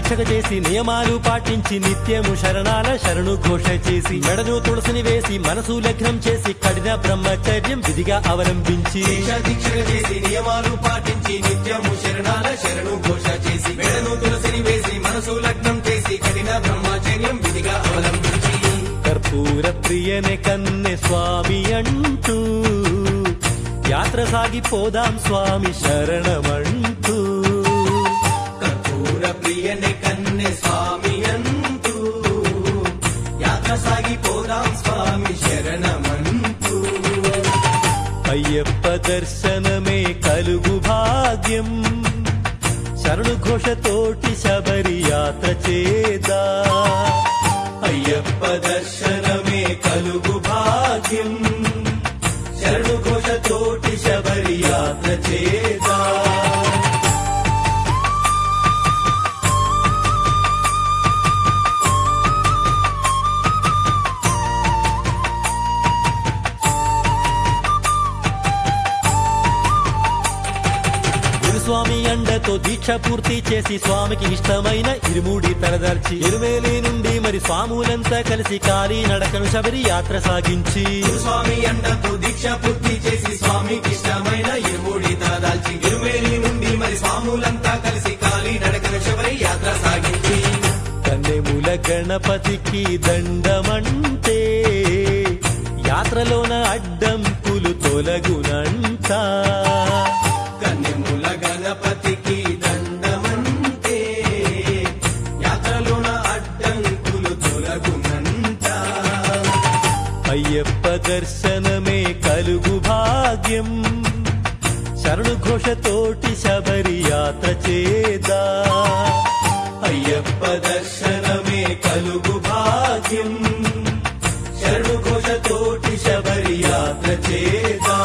దీక్షగ చేసి నియమాలు పాటించి నిత్యము శరణాల శరణు ఘోష చేసి మెడను తులసిని వేసి మనసు లగ్నం చేసి కఠిన బ్రహ్మచర్యం విధిగా అవలంబించి దీక్ష దీక్షగా చేసి నియమాలు పాటించి నిత్యము శరణాల శరణు ఘోష చేసి మెడను తులసిని వేసి మనసు లగ్నం చేసి కఠిన బ్రహ్మచర్యం విధిగా అవలంబించి కర్పూర ప్రియనే కన్నె స్వామి అంటూ యాత్ర సాగిపోదాం స్వామి శరణమంటూ కర్పూర ప్రియని కన్నె స్వామి అంటూ యాత్ర సాగిపోదాం స్వామి శరణమంటూ అయ్యప్ప దర్శనమే కలుగు భాగ్యం శరణు ఘోషతోటి శబరి యాత్ర చేదా అయ్యప్ప దర్శనమే కలుగు భాగ్యం శరణు ఘోషతోటి శబరి యాత్ర చేదా గురుస్వామి అండతో దీక్ష పూర్తి చేసి స్వామికి ఇష్టమైన ఇరుముడి తలదర్చి ఇరువేలి నుండి మరి స్వాములంతా కలిసి కాలి నడకను శబరి యాత్ర సాగించి స్వామి అండతో దీక్ష పూర్తి చేసి స్వామికి ఇష్టమైన ఇరుముడి తలదాల్చి ఇరుమేలి నుండి మరి స్వాములంతా కలిసి కాలి నడకన శబరి యాత్ర సాగించి కన్నెముల గణపతికి దండమంటే యాత్రలోన అడ్డంకులు తొలగునంట కన్నెముల గణపతికి దండమంటే యాత్రలోన అడ్డంకులు తొలగునంట అయ్యప్ప దర్శనమే కలుగు భాగ్యం శరణు ఘోషతోటి శబరి యాత్ర చేదా అయ్యప్ప దర్శనమే కలుగు భాగ్యం శరణు ఘోషతోటి శబరి యాత్ర చేదా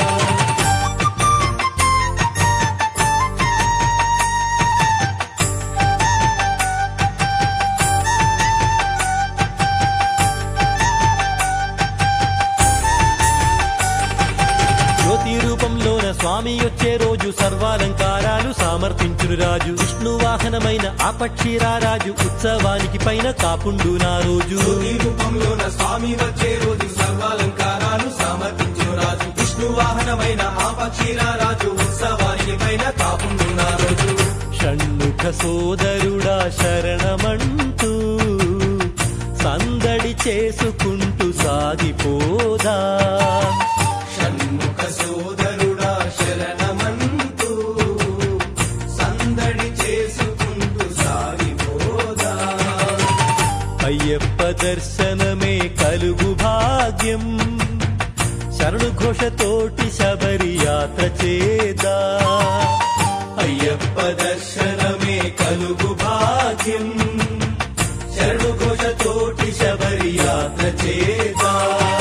జ్యోతి రూపంలోన స్వామి వచ్చే రోజు సర్వాలంకారాలు సమర్పించును రాజు విష్ణు వాహనమైన ఆ పక్షిరా రాజు ఉత్సవానికి పైన కాపుండు నా రోజు జ్యోతి రూపంలోన స్వామి వచ్చే రోజు సర్వాలంకారాలు సమర్పించిన రాజు విష్ణు వాహనమైన ఆ పక్షిరా రాజు ఉత్సవానికి పైన కాపుండున్న రోజు షణ్ముఖ సోదరుడా శరణమంటూ సందడి చేసుకుంటూ సాగిపోదా షణ్ముఖ సోదరుడా శరణమంటూ సందడి చేసుకుంటూ సాగిపోదా అయ్యప్ప దర్శనమే కలుగు భాగ్యం శరణు ఘోషతోటి శబరి యాత్ర చేదా అయ్యప్ప దర్శనమే కలుగు భాగ్యం శరణు ఘోషతోటి శబరి యాత్ర చేదా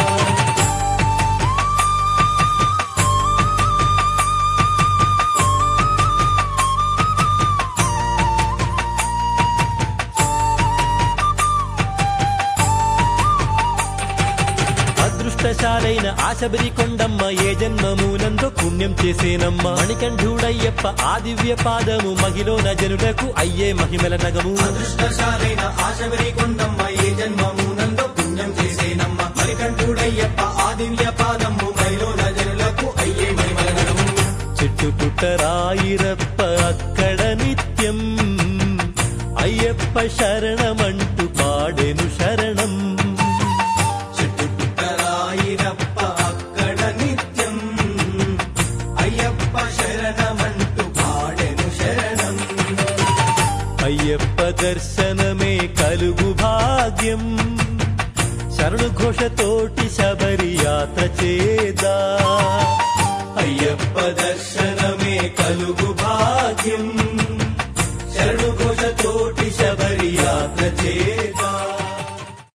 అదృష్టశాలైన ఆశబరి కొండమ్మ ఏ జన్మమునందో పుణ్యం చేసేనమ్మ మణికంఠుడయ్యప్ప ఆ దివ్య పాదము మహిళన జనులకు అయ్యే మహిమల నగము అదృష్టశాలైన ఆశబరి కొండమ్మ ఏ జన్మము నందో పుణ్యం చేసేనమ్మ మరికంఠుడయ్యప్ప ఆ దివ్య పాదము మైలో నజనులకు అయ్యే మహిమలనము చెట్టు పుట్టరాయిరప్ప అక్కడ నిత్యం అయ్యప్ప శరణమంటూ పాడెను శరణం చెట్టు పుట్టరాయిరప్ప అక్కడ నిత్యం అయ్యప్ప శరణమంటూ పాడెను శరణం అయ్యప్ప దర్శనమే కలుగు భాగ్యం శరణు ఘోషతోటి శబరి యాత్ర చే